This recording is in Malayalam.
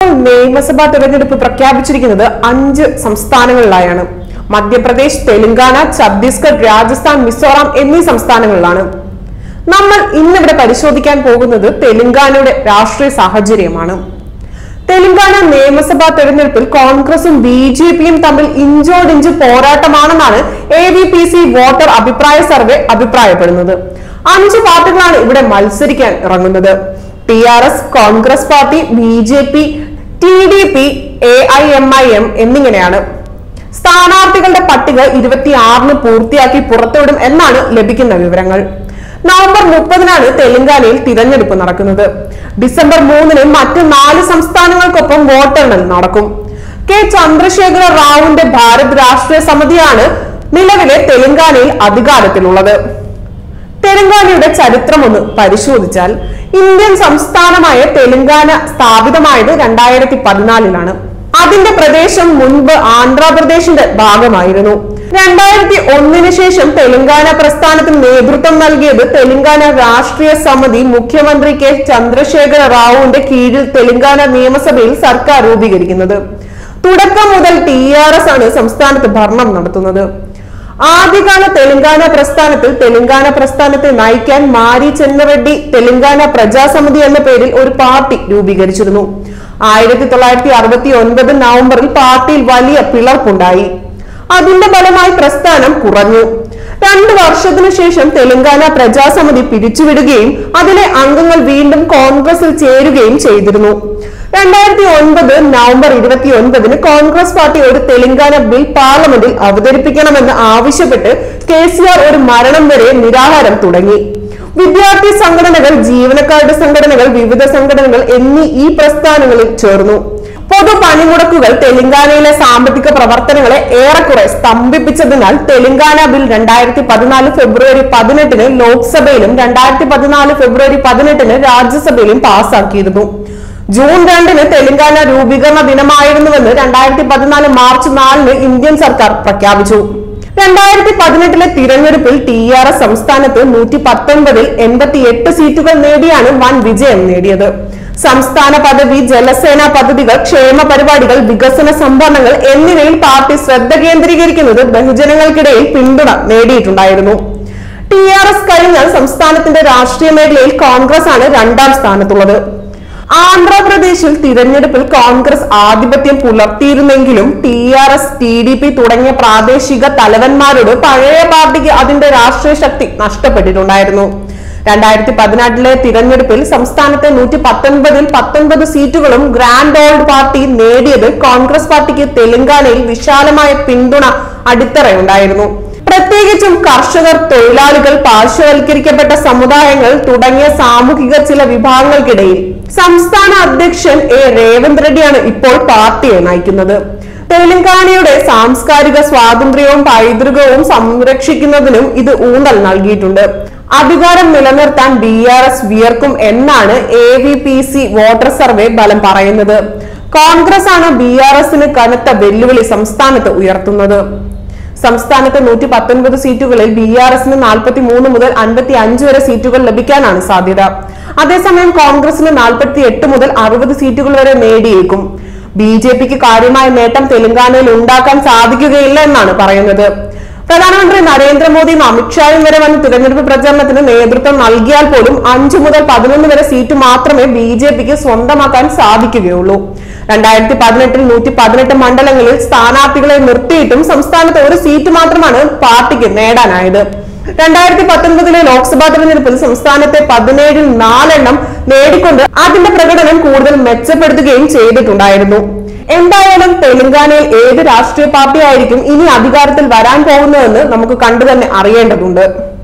നിയമസഭാ തെരഞ്ഞെടുപ്പ് പ്രഖ്യാപിച്ചിരിക്കുന്നത് അഞ്ച് സംസ്ഥാനങ്ങളിലായാണ് മധ്യപ്രദേശ് തെലങ്കാന ഛത്തീസ്ഗഡ് രാജസ്ഥാൻ മിസോറാം എന്നീ സംസ്ഥാനങ്ങളിലാണ് നമ്മൾ ഇന്നിവിടെ പരിശോധിക്കാൻ പോകുന്നത് തെലങ്കാനയുടെ രാഷ്ട്രീയ സാഹചര്യമാണ് തെലങ്കാന നിയമസഭാ തെരഞ്ഞെടുപ്പിൽ കോൺഗ്രസും ബി ജെ പിയും തമ്മിൽ ഇഞ്ചോടിഞ്ച് പോരാട്ടമാണെന്നാണ് A V P C voter അഭിപ്രായ സർവേ അഭിപ്രായപ്പെടുന്നത് അഞ്ച് പാർട്ടികളാണ് ഇവിടെ മത്സരിക്കാൻ ഇറങ്ങുന്നത് T R S Congress party B J P T D P A I M I M എന്നിങ്ങനെയാണ് സ്ഥാനാർത്ഥികളുടെ പട്ടിക ഇരുപത്തിയാറിന് പൂർത്തിയാക്കി പുറത്തുവിടും എന്നാണ് ലഭിക്കുന്ന വിവരങ്ങൾ നവംബർ മുപ്പതിനാണ് തെലങ്കാനയിൽ തിരഞ്ഞെടുപ്പ് നടക്കുന്നത് ഡിസംബർ മൂന്നിന് മറ്റ് നാല് സംസ്ഥാനങ്ങൾക്കൊപ്പം വോട്ടെണ്ണൽ നടക്കും കെ ചന്ദ്രശേഖര റാവുവിന്റെ ഭാരത് രാഷ്ട്രീയ സമിതിയാണ് നിലവിലെ തെലങ്കാനയിൽ അധികാരത്തിലുള്ളത് തെലങ്കാനയുടെ ചരിത്രം ഒന്ന് പരിശോധിച്ചാൽ ഇന്ത്യൻ സംസ്ഥാനമായ തെലങ്കാന സ്ഥാപിതമായത് രണ്ടായിരത്തി പതിനാലിലാണ് അതിന്റെ പ്രദേശം മുൻപ് ആന്ധ്രാപ്രദേശിന്റെ ഭാഗമായിരുന്നു രണ്ടായിരത്തി ഒന്നിന് ശേഷം തെലങ്കാന പ്രസ്ഥാനത്തിന് നേതൃത്വം നൽകിയത് തെലങ്കാന രാഷ്ട്രീയ സമിതി മുഖ്യമന്ത്രി കെ ചന്ദ്രശേഖര റാവുവിന്റെ കീഴിൽ തെലങ്കാന നിയമസഭയിൽ സർക്കാർ രൂപീകരിക്കുന്നത് തുടക്കം മുതൽ ടി ആർ എസ് ആണ് സംസ്ഥാനത്ത് ഭരണം നടത്തുന്നത് ആദ്യകാല തെലങ്കാന പ്രസ്ഥാനത്തിൽ തെലങ്കാന പ്രസ്ഥാനത്തെ നയിക്കാൻ മാരി ചെന്നറെഡ്ഡി തെലങ്കാന പ്രജാസമിതി എന്ന പേരിൽ ഒരു പാർട്ടി രൂപീകരിച്ചിരുന്നു ആയിരത്തി തൊള്ളായിരത്തി അറുപത്തി ഒൻപത് നവംബറിൽ പാർട്ടിയിൽ വലിയ പിളർപ്പുണ്ടായി അതിന്റെ ഫലമായി പ്രസ്ഥാനം കുറഞ്ഞു രണ്ടു വർഷത്തിനു ശേഷം തെലങ്കാന പ്രജാസമിതി പിരിച്ചുവിടുകയും അതിലെ അംഗങ്ങൾ വീണ്ടും കോൺഗ്രസിൽ ചേരുകയും ചെയ്തിരുന്നു രണ്ടായിരത്തി ഒൻപത് നവംബർ ഇരുപത്തി ഒൻപതിന് കോൺഗ്രസ് പാർട്ടി ഒരു തെലങ്കാന ബിൽ പാർലമെന്റിൽ അവതരിപ്പിക്കണമെന്ന് ആവശ്യപ്പെട്ട് കെ സി ആർ ഒരു മരണം വരെ നിരാഹാരം തുടങ്ങി വിദ്യാർത്ഥി സംഘടനകൾ ജീവനക്കാരുടെ സംഘടനകൾ വിവിധ സംഘടനകൾ എന്നീ ഈ പ്രസ്ഥാനങ്ങളിൽ ചേർന്നു പൊതു പണിമുടക്കുകൾ തെലങ്കാനയിലെ സാമ്പത്തിക പ്രവർത്തനങ്ങളെ ഏറെക്കുറെ സ്തംഭിപ്പിച്ചതിനാൽ തെലങ്കാന ബിൽ രണ്ടായിരത്തി പതിനാല് ഫെബ്രുവരി പതിനെട്ടിന് ലോക്സഭയിലും രണ്ടായിരത്തി പതിനാല് ഫെബ്രുവരി പതിനെട്ടിന് രാജ്യസഭയിലും പാസാക്കിയിരുന്നു ജൂൺ രണ്ടിന് തെലങ്കാന രൂപീകരണ ദിനമായിരുന്നുവെന്ന് രണ്ടായിരത്തി പതിനാല് മാർച്ച് നാലിന് ഇന്ത്യൻ സർക്കാർ പ്രഖ്യാപിച്ചു രണ്ടായിരത്തി പതിനെട്ടിലെ തിരഞ്ഞെടുപ്പിൽ ടി ആർ എസ് സംസ്ഥാനത്ത് നൂറ്റി പത്തൊൻപതിൽ എൺപത്തി എട്ട് സീറ്റുകൾ നേടിയാണ് വൻ വിജയം നേടിയത് സംസ്ഥാന പദവി ജലസേന പദ്ധതികൾ ക്ഷേമ പരിപാടികൾ വികസന സംഭരണങ്ങൾ എന്നിവയിൽ പാർട്ടി ശ്രദ്ധ കേന്ദ്രീകരിക്കുന്നത് ബഹുജനങ്ങൾക്കിടയിൽ പിന്തുണ നേടിയിട്ടുണ്ടായിരുന്നു ടി ആർ എസ് കഴിഞ്ഞാൽ സംസ്ഥാനത്തിന്റെ രാഷ്ട്രീയ മേഖലയിൽ കോൺഗ്രസ് ആണ് രണ്ടാം സ്ഥാനത്തുള്ളത് ആന്ധ്രാപ്രദേശിൽ തിരഞ്ഞെടുപ്പിൽ കോൺഗ്രസ് ആധിപത്യം പുലർത്തിയിരുന്നെങ്കിലും T R S T D P തുടങ്ങിയ പ്രാദേശിക തലവന്മാരോട് പഴയ പാർട്ടിക്ക് അതിന്റെ രാഷ്ട്രീയ ശക്തി നഷ്ടപ്പെട്ടിട്ടുണ്ടായിരുന്നു രണ്ടായിരത്തി പതിനെട്ടിലെ തിരഞ്ഞെടുപ്പിൽ സംസ്ഥാനത്തെ നൂറ്റി പത്തൊൻപതിൽ പത്തൊൻപത് സീറ്റുകളും ഗ്രാൻഡ് ഓൾഡ് പാർട്ടി നേടിയത് കോൺഗ്രസ് പാർട്ടിക്ക് തെലങ്കാനയിൽ വിശാലമായ പിന്തുണ അടിത്തറയുണ്ടായിരുന്നു പ്രത്യേകിച്ചും കർഷകർ തൊഴിലാളികൾ പാർശ്വവൽക്കരിക്കപ്പെട്ട സമുദായങ്ങൾ തുടങ്ങിയ സാമൂഹിക ചില വിഭാഗങ്ങൾക്കിടയിൽ സംസ്ഥാന അധ്യക്ഷൻ എ രേവന്ത് റെഡ്ഡിയാണ് ഇപ്പോൾ പാർട്ടിയെ നയിക്കുന്നത് തെലങ്കാനയുടെ സാംസ്കാരിക സ്വാതന്ത്ര്യവും പൈതൃകവും സംരക്ഷിക്കുന്നതിനും ഇത് ഊന്നൽ നൽകിയിട്ടുണ്ട് അധികാരം നിലനിർത്താൻ ബി ആർ എസ് വിയർക്കും എന്നാണ് A V P C voter survey ഫലം പറയുന്നത് കോൺഗ്രസ് ആണ് ബി ആർ എസിന് കനത്ത വെല്ലുവിളി സംസ്ഥാനത്ത് ഉയർത്തുന്നത് സംസ്ഥാനത്തെ നൂറ്റി പത്തൊൻപത് സീറ്റുകളിൽ ബി ആർ എസിന് നാൽപ്പത്തി മൂന്ന് മുതൽ അൻപത്തി അഞ്ച് വരെ സീറ്റുകൾ ലഭിക്കാനാണ് സാധ്യത അതേസമയം കോൺഗ്രസിന് നാൽപ്പത്തി എട്ട് മുതൽ അറുപത് സീറ്റുകൾ വരെ നേടിയേക്കും ബി ജെ പിക്ക് കാര്യമായ നേട്ടം തെലങ്കാനയിൽ ഉണ്ടാക്കാൻ സാധിക്കുകയില്ല എന്നാണ് പറയുന്നത് പ്രധാനമന്ത്രി നരേന്ദ്രമോദിയും അമിത്ഷായും വരെ വന്ന് തിരഞ്ഞെടുപ്പ് പ്രചരണത്തിന് നേതൃത്വം നൽകിയാൽ പോലും അഞ്ചു മുതൽ പതിനൊന്ന് വരെ സീറ്റ് മാത്രമേ ബി ജെ പിക്ക് സ്വന്തമാക്കാൻ സാധിക്കുകയുള്ളൂ രണ്ടായിരത്തി പതിനെട്ടിൽ നൂറ്റി പതിനെട്ട് മണ്ഡലങ്ങളിൽ സ്ഥാനാർത്ഥികളെ നിർത്തിയിട്ടും സംസ്ഥാനത്ത് ഒരു സീറ്റ് മാത്രമാണ് പാർട്ടിക്ക് നേടാനായത് രണ്ടായിരത്തി പത്തൊൻപതിലെ ലോക്സഭാ തെരഞ്ഞെടുപ്പിൽ സംസ്ഥാനത്തെ പതിനേഴിൽ നാലെണ്ണം നേടിക്കൊണ്ട് അതിന്റെ പ്രകടനം കൂടുതൽ മെച്ചപ്പെടുത്തുകയും ചെയ്തിട്ടുണ്ടായിരുന്നു എന്തായാലും തെലങ്കാനയിൽ ഏത് രാഷ്ട്രീയ പാർട്ടി ആയിരിക്കും ഇനി അധികാരത്തിൽ വരാൻ പോകുന്നതെന്ന് നമുക്ക് കണ്ടു തന്നെ അറിയേണ്ടതുണ്ട്